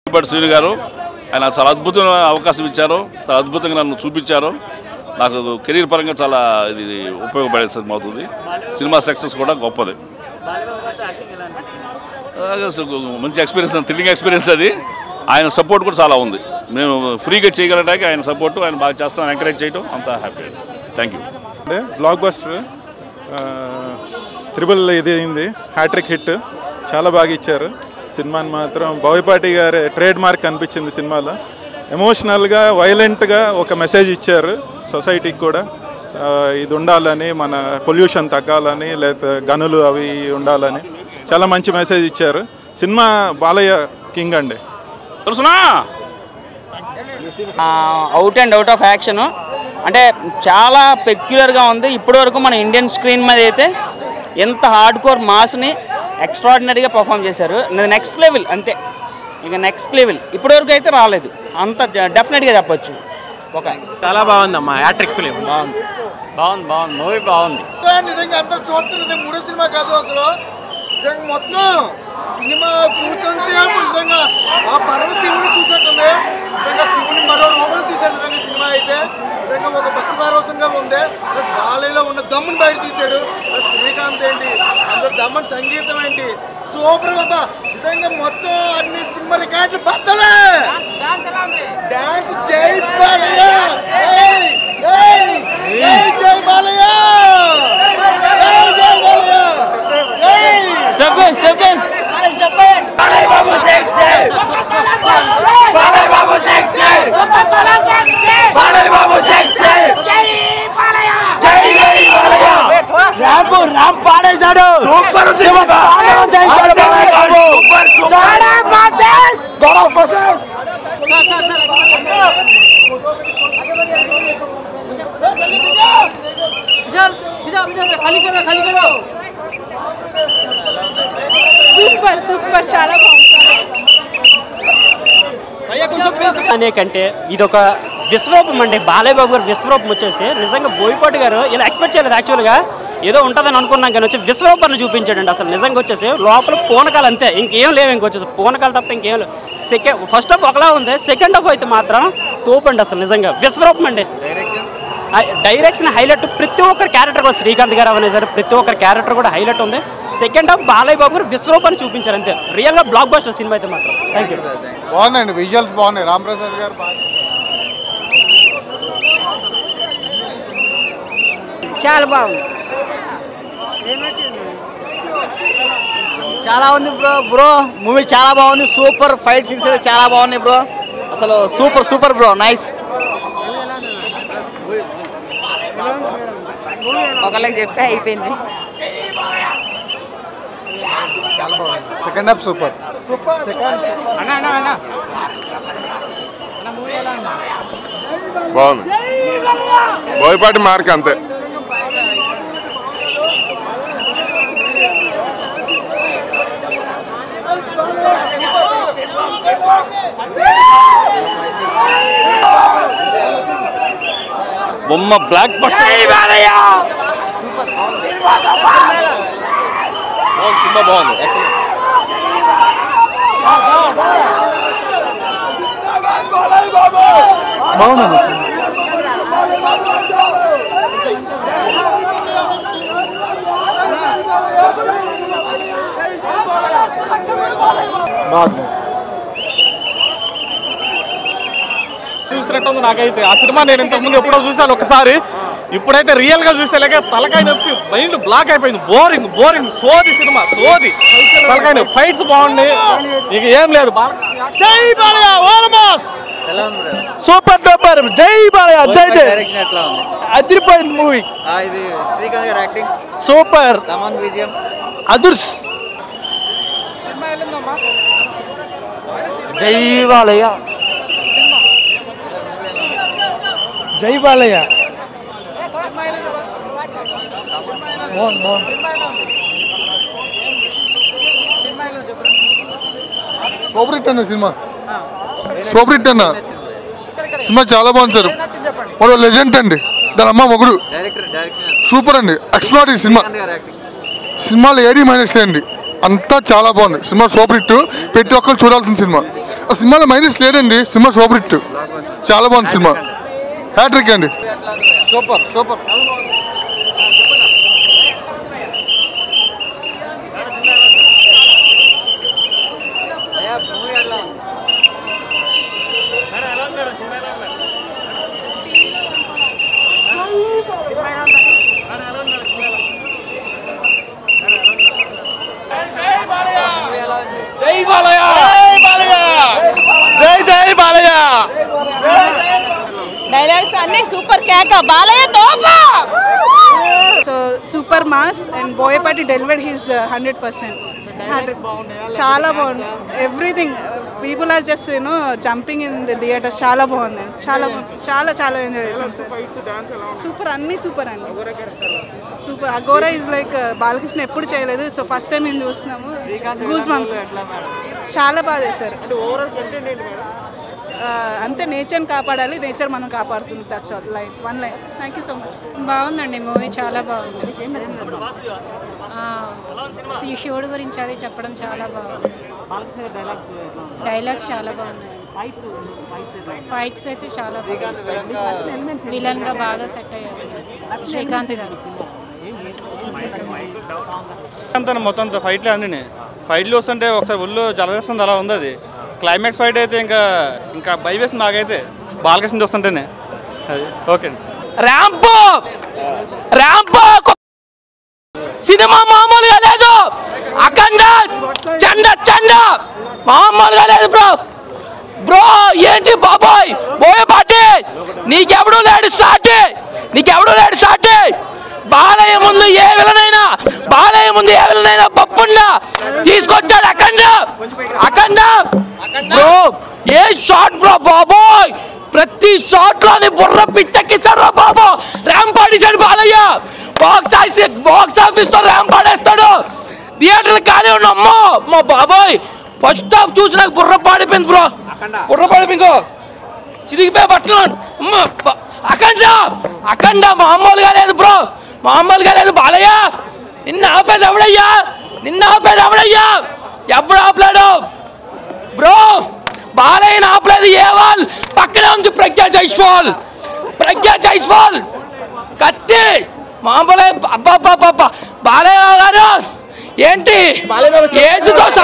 But Srinu గారు ఆయన చాలా అద్భుతమైన అవకాశం ఇచ్చారు చాలా అద్భుతంగా నన్ను చూపించారు నాకు కెరీర్ పరంగా చాలా ఇది ఉపయోగపడే సినిమా అవుతుంది సినిమా సక్సెస్ కూడా గొప్పది ఆ, మంచి ఎక్స్పీరియన్స్ థ్రిల్లింగ్ ఎక్స్పీరియన్స్ అది ఆయన సపోర్ట్ కూడా చాలా ఉంది మేము ఫ్రీగా చేయగలడానికి ఆయన సపోర్ట్ ఆయన బాగా చేస్తాను ఎంకరేజ్ చేయడం అంతా హ్యాపీ థ్యాంక్ యూ అంటే బ్లాక్ బస్టర్ త్రిబుల్ ఇది అయింది హ్యాట్రిక్ హిట్ చాలా బాగా ఇచ్చారు సినిమాని మాత్రం బోయపాటి గారి ట్రేడ్ మార్క్ అనిపించింది సినిమాలో ఎమోషనల్గా వైలెంట్గా ఒక మెసేజ్ ఇచ్చారు సొసైటీకి కూడా ఆ, ఇది ఉండాలని మన పొల్యూషన్ తగ్గాలని లేకపోతే గనులు అవి ఉండాలని చాలా మంచి మెసేజ్ ఇచ్చారు సినిమా బాలయ్య కింగ్ అండి తెలుసునా out and out of action అంటే చాలా పెక్యులర్గా ఉంది ఇప్పటివరకు మన ఇండియన్ స్క్రీన్ మీద అయితే ఎంత హార్డ్ కోర్ మాస్ని ఎక్స్ట్రాడినరీగా పర్ఫామ్ చేశారు నెక్స్ట్ లెవెల్ అంతే ఇక నెక్స్ట్ లెవెల్ ఇప్పటివరకు అయితే రాలేదు అంత డెఫినెట్గా చెప్పొచ్చు ఒక చాలా బాగుందమ్మా హ్యాట్రిక్ ఫిలిం బాగుంది బాగుంది బాగుంది మూవీ బాగుంది నిజంగా అందరు చూస్తున్నారు నిజంగా మూడో సినిమా కాదు అసలు నిజంగా మొత్తం సినిమా కూర్చొని సేపు నిజంగా ఆ పరమ శివుని చూసినట్టుంది నిజంగా శివుని మరో రూపంలో తీశాడు నిజంగా సినిమా అయితే నిజంగా ఒక భక్తి పారవసంగా ఉంది ప్లస్ బాలయ్యలో ఉన్న దమ్ముని బయట తీశాడు ప్లస్ శ్రీకాంత్ ఏంటి అందరు దమ్మని సంగీతం ఏంటి సూపర్ బాబా నిజంగా మొత్తం అన్ని సినిమా రికార్డులు బద్దలే డాన్స్ జై బాలయ్య ఏయ్! ఏయ్! ఏయ్ జై బాలయ్య జై జై బాలయ్య జై సూపర్ సూపర్ చాలా బాగుంది అనే కంటే ఇది ఒక విశ్వరూపం అండి బాలయ్య బాబు గారు విశ్వరూపం వచ్చేసి నిజంగా బోయపాటి గారు ఇలా ఎక్స్పెక్ట్ చేయలేదు యాక్చువల్గా ఏదో ఉంటుందని అనుకున్నాం కానీ వచ్చి విశ్వరూపాన్ని చూపించాడండి అసలు నిజంగా వచ్చేసి లోపల పూనకాలు అంతే ఇంకేం లేవు ఇంకొచ్చేసి పూనకాలు తప్ప ఇంకేం లేవు సెకండ్ ఫస్ట్ హాఫ్ ఒకలా ఉంది సెకండ్ హాఫ్ అయితే మాత్రం తోపండి అసలు నిజంగా విశ్వరూపం అండి డైరెక్షన్ హైలైట్ ప్రతి ఒక్కరి క్యారెక్టర్ కూడా శ్రీకాంత్ గారు అవనే సరే ప్రతి ఒక్కరి క్యారెక్టర్ కూడా హైలైట్ ఉంది సెకండ్ హాఫ్ బాలయ్య బాబు గారు విశ్వరూపాన్ని చూపించారు అంతే రియల్గా బ్లాక్ బస్టర్ సినిమా అయితే మాత్రం థ్యాంక్ యూ బాగుందండి విజువల్స్ బాగున్నాయి రామప్రసాద్ గారు బాగా చాలా బాగుంది చాలా ఉంది బ్రో బ్రో మూవీ చాలా బాగుంది సూపర్ ఫైట్ సీన్స్ అయితే చాలా బాగున్నాయి బ్రో అసలు సూపర్ సూపర్ బ్రో నైస్ ఒకళ్ళకి చెప్పి అయిపోయింది సెకండ్ హాఫ్ సూపర్ బాగుంది బోయపాటి మార్క్ అంతే బొమ్మ బ్లాక్ బస్టర్ బాగుంది సినిమా బాగుంది చూసినట్టు ఉంది నాకైతే ఆ సినిమా నేను ఇంతకుముందు ఎప్పుడో చూశాను ఒకసారి ఇప్పుడైతే రియల్ గా చూసేలాగే తలకాయ నొప్పి మైండ్ బ్లాక్ అయిపోయింది బోరింగ్ బోరింగ్ సోది సినిమా సోది తలకాయ నొప్పి ఫైట్స్ బాగుంది ఇక ఏం లేదు బా- జై బాలయ్య ఓలమాస్ సూపర్ డూపర్ జై బాలయ్య జై జై డైరెక్షన్ ఎట్లా ఉంది అదిరిపోయింది మూవీ ఇది శ్రీకాంత్ గారు యాక్టింగ్ సూపర్ కమన్ విజయం అదుర్స్ జై బాలయ్య జై బాలయ్య సూపర్ హిట్ అన్న సినిమా సూపర్ హిట్ అన్న సినిమా చాలా బాగుంది సార్ వాడు లెజెండ్ అండి దాని అమ్మ మొగుడు డైరెక్టర్ డైరెక్షన్ సూపర్ అండి ఎక్స్ట్రాడరీ సినిమా గారు యాక్టింగ్ సినిమాలో ఏడీ మైనస్ అండి అంతా చాలా బాగుంది సినిమా సూపర్ హిట్ ప్రతి ఒక్కరు చూడాల్సిన సినిమా ఆ సినిమాలో మైనస్ లేదండి సినిమా సూపర్ హిట్ చాలా బాగుంది సినిమా హ్యాట్రిక్ అండి సూపర్ సూపర్ జై బాలయ్య జై జై బాలయ్య డైలాగ్స్ అన్ని సూపర్ కేక బాలయ్య తోప so super mass and Boyapati delivered his hundred percent చాలా బాగుంది everything people are just you know jumping in the theatre చాలా బాగుంది చాలా బాగుంది. చాలా చాలా ఎంజాయ్ చేస్తాం సార్ సూపర్ అన్ని సూపర్ అండి super Aghora is like Balakrishna ఎప్పుడు చేయలేదు సో ఫస్ట్ టైం మేము చూస్తున్నాము గూస్ బంప్స్ చాలా బాగా చేశారు ఆ, అంతే నేచర్ని కాపాడాలి నేచర్ మనం కాపాడుతుంది that's all line one line thank you so much బాగుందండి మూవీ చాలా బాగుంది ఆ, శి- శివుడు గురించి అది చెప్పడం చాలా బాగుంది డైలాగ్స్ చాలా బాగున్నాయి ఫైట్స్ అయితే చాలా బాగుంది విలన్ గా బాగా సెట్ అయ్యారు శ్రీకాంత్ గారు అంతా మొత్తం అంతా ఫైట్లు అన్నీ ఫైట్లు వస్తుంటే ఒకసారి ఒళ్ళు జలదేస్తుంది అలా ఉంది అది క్లైమాక్స్ ఫైట్ అయితే ఇంకా ఇంకా భయం వేస్తుంది నాకైతే బాలకృష్ణ చూస్తుంటేనే అది ఓకే అండి ర్యాంప్ ర్యాంప్ సినిమా మామూలుగా లేదు అఖండ చండ చండ మామూలుగా లేదు బ్రో బ్రో ఏంటి బాబాయ్ బోయపాటి నీకెవడు లేడు సాటి నీకెవడు లేడు సాటి బాలయ్య ముందు ఏ విలనైనా బాలయ్య ముందు ఏ విలనైనా పప్పుండా తీసుకొచ్చాడు అఖండ అఖండ బ్రో ఏ షాట్ బ్రో బాబోయ్ ప్రతి షాట్ లోని బుర్ర పిచ్చెక్కిస్తాడు రా బాబు ర్యాంప్ ఆడిశాడు Balayya box office box office తో ర్యాంప్ ఆడేస్తాడు థియేటర్లు ఖాళీ ఉన్న అమ్మో మా బాబోయ్ ఫస్ట్ హాఫ్ చూసి నాకు బుర్ర పాడిపోయింది బ్రో బుర్ర పాడిపోయింది చిరిగిపోయి బట్టలు అమ్మ బ- అఖండ అఖండ మామూలుగా లేదు బ్రో మామూలుగా లేదు బాలయ్య నిన్న ఆపేది ఎవడయ్యా నిన్న ఆపేది ఎవడయ్యా ఎవడు ఆపలేడు బ్రో బాలయ్య ఆపలేదు ఏ వాల్ పక్కనే ఉంది ప్రజ్ఞా జైస్వాల్ ప్రజ్ఞా జైస్వాల్ కత్తి మామూలు అబ్బా అబ్బా అబ్బా బాలయ్య గారు ఏంటి ఏజ్ దోశ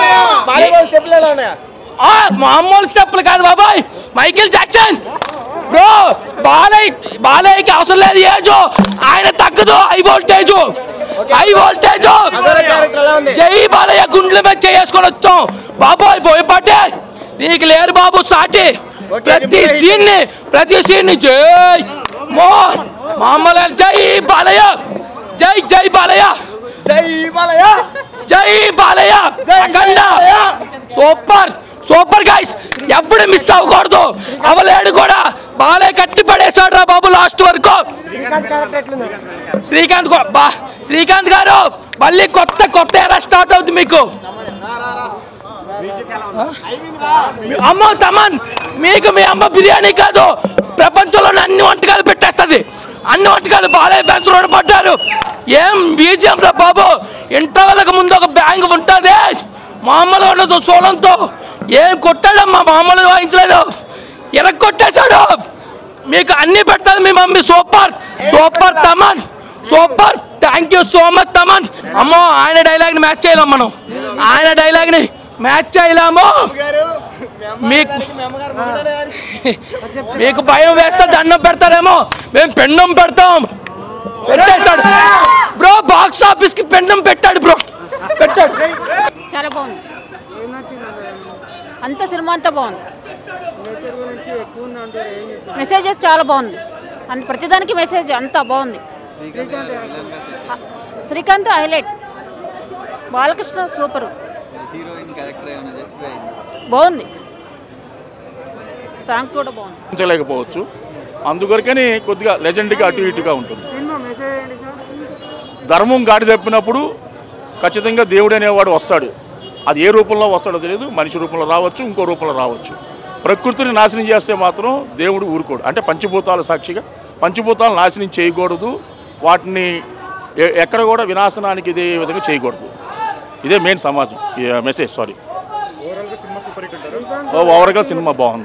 ఆ, మామూలు స్టెప్పులు కాదు బాబాయ్ మైకిల్ జాక్సన్ బ్రో బాలయ్య బాలయ్యకి అవసరం లేదు ఏజు ఆయన తగ్గదు హై వోల్టేజ్ హై వోల్టేజ్ జై బాలయ్య గుండెల మీద చేసుకొని వచ్చాం బాబోయ్ బోయపాటే నీకు లేరు బాబు సాటి ప్రతి సీన్ ని ప్రతి సీన్ ని జై మో మామూలు జై బాలయ్య జై జై బాలయ్య జై బాలయ్య జై Balayya Akhanda super super guys ఎప్పుడు మిస్ అవ్వకూడదు అవలేడు కూడా బాలయ్య కట్టి పడేశాడు రా బాబు లాస్ట్ వరకు శ్రీకాంత్ కూ- బా శ్రీకాంత్ గారు మళ్ళీ కొత్త కొత్త ఎరా స్టార్ట్ అవుతుంది మీకు మీ అమ్మ తమన్ మీకు మీ అమ్మ బిర్యానీ కాదు ప్రపంచంలోని అన్ని వంటకాలు పెట్టేస్తుంది అన్ని వంటకాలు బాలయ్య ఫ్యాన్స్ రోడ్డు పడ్డారు ఏం బీజియం రా బాబు ఇంటర్వెల్కి ముందు ఒక బ్యాంక్ ఉంటుంది మామూలు ఉండదు సోలంతో ఏం కొట్టాడమ్మా మామూలు వాయించలేదు ఎరగ కొట్టేశాడు మీకు అన్ని పెడతాది మీ mummy super super Thaman super thank you so much Thaman అమ్మో ఆయన డైలాగ్ని మ్యాచ్ చేయలేం మనం ఆయన డైలాగ్ని మ్యాచ్ చేయలేము మీకు మీకు భయం వేస్తే దండం పెడతారేమో మేము పెండం పెడతాం పెట్టేశాడు బ్రో బాక్స్ ఆఫీస్ కి పెండం పెట్టాడు బ్రో పెట్టాడు చాలా బాగుంది అంత సినిమా అంతా బాగుంది మెసేజెస్ చాలా బాగుంది అంత ప్రతిదానికి మెసేజ్ అంతా బాగుంది ఆ, శ్రీకాంత్ హైలైట్ బాలకృష్ణ సూపర్ బాగుంది సాంగ్ కూడా బాగుంది ఉంచలేకపోవచ్చు అందుకొరకని కొద్దిగా లెజెండ్గా అటు ఇటుగా ఉంటుంది ధర్మం గాడి తప్పినప్పుడు ఖచ్చితంగా దేవుడు అనేవాడు వస్తాడు అది ఏ రూపంలో వస్తాడో తెలియదు మనిషి రూపంలో రావచ్చు ఇంకో రూపంలో రావచ్చు ప్రకృతిని నాశనం చేస్తే మాత్రం దేవుడు ఊరుకోడు అంటే పంచభూతాల సాక్షిగా పంచభూతాలు నాశనం చేయకూడదు వాటిని ఎ- ఎక్కడ కూడా వినాశనానికి ఇదే విధంగా చేయకూడదు ఇదే మెయిన్ సమాజం మెసేజ్ సారీ ఓవర్గా సినిమా బాగుంది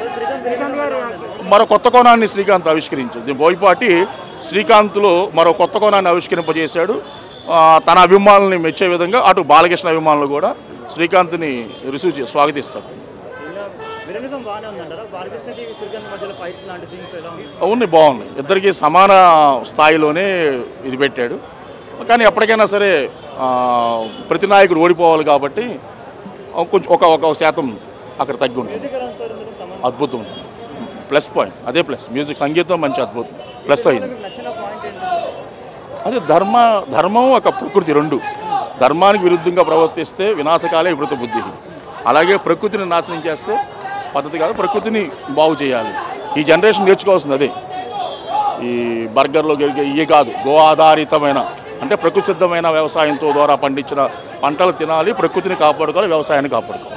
మరో కొత్త కోణాన్ని శ్రీకాంత్ ఆవిష్కరించింది బోయపాటి శ్రీకాంత్లో మరో కొత్త కోణాన్ని ఆవిష్కరింపజేశాడు ఆ, తన అభిమానుల్ని మెచ్చే విధంగా అటు బాలకృష్ణ అభిమానులు కూడా శ్రీకాంత్ని రిసీవ్ చే స్వాగతిస్తారు విరమిజం బాగానే ఉందంటారా బాలకృష్ణకి శ్రీకాంత్ మధ్యలో ఫైట్స్ లాంటి సీన్స్ ఎలా ఉంది ఉన్నాయి బాగున్నాయి ఇద్దరికి సమాన స్థాయిలోనే ఇది పెట్టాడు కానీ ఎప్పటికైనా సరే ఆ, ప్రతి నాయకుడు ఓడిపోవాలి కాబట్టి ఆ, కొంచెం ఒక ఒక శాతం అక్కడ తగ్గి ఉంటుంది అద్భుతం ప్లస్ పాయింట్ అదే ప్లస్ మ్యూజిక్ సంగీతం మంచి అద్భుతం ప్లస్ అయింది నచ్చిన పాయింట్ ఏంటి అదే ధర్మ ధర్మం ఒక ప్రకృతి రెండు ధర్మానికి విరుద్ధంగా ప్రవర్తిస్తే వినాశకాలే వివృత బుద్ధి అలాగే ప్రకృతిని నాశనం చేస్తే పద్ధతి కాదు ప్రకృతిని బాగు చేయాలి ఈ జనరేషన్ నేర్చుకోవాల్సింది అదే ఈ బర్గర్లో గెలిగే ఇవి కాదు గో ఆధారితమైన అంటే ప్రకృతి సిద్ధమైన వ్యవసాయంతో ద్వారా పండించిన పంటలు తినాలి ప్రకృతిని కాపాడుకోవాలి వ్యవసాయాన్ని కాపాడుకోవాలి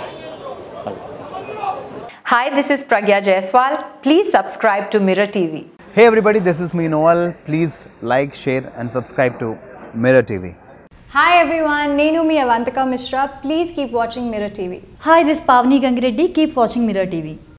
Hi, this is Pragya Jaiswal. Please subscribe to Mirror TV. Hey everybody, this is me Noel. Please like, share, and subscribe to Mirror TV. Hi everyone, Nenu mi Avantika Mishra. Please keep watching Mirror TV. Hi, this is Pavni Gangireddy. Keep watching Mirror TV.